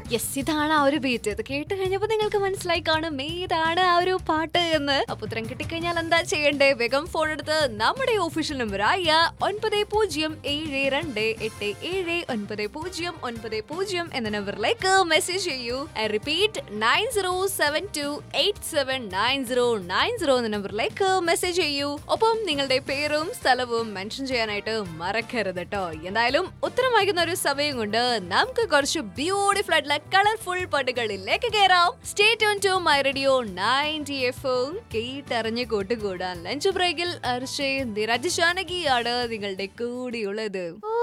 yes ഇതാണ് ആ ഒരു ബീറ്റ് ഇത് കേട്ട് കഴിഞ്ഞപ്പോ നിങ്ങൾക്ക് മനസ്സിലായി കാണും ഏതാണ് ആ ഒരു പാട്ട് എന്ന് അപ്പൊ ഉത്തരം കിട്ടിക്കഴിഞ്ഞാൽ എന്താ ചെയ്യണ്ടേ വേഗം ഫോൺ എടുത്ത് നമ്മുടെ ഒഫീഷ്യൽ നമ്പറായ ഒൻപത് പൂജ്യം ഏഴ് രണ്ട് എട്ട് ഏഴ് ഒൻപത് പൂജ്യം ഒൻപത് പൂജ്യം എന്ന നമ്പറിലേക്ക് മെസ്സേജ് ചെയ്യൂ I repeat nine zero seven two eight seven nine zero nine zero എന്ന നമ്പറിലേക്ക് മെസ്സേജ് ചെയ്യൂ ഒപ്പം നിങ്ങളുടെ പേരും സ്ഥലവും മെൻഷൻ ചെയ്യാനായിട്ട് മറക്കരുത് കേട്ടോ എന്തായാലും ഉത്തരം വായിക്കുന്ന ഒരു സമയം കൊണ്ട് നമുക്ക് കുറച്ച് ബ്യൂട്ടിഫുൾ ആയിട്ടുള്ള കളർഫുൾ പാട്ടുകളിലേക്ക് കയറാം സ്റ്റേറ്റ് ഓൺ to my radio ninety F കേട്ടറിഞ്ഞ് കൂട്ടുകൂടാൻ ലഞ്ച് ബ്രേക്കിൽ അർഷേ നിരജ് ജാനകിയാണ് നിങ്ങളുടെ കൂടിയുള്ളത് ഓ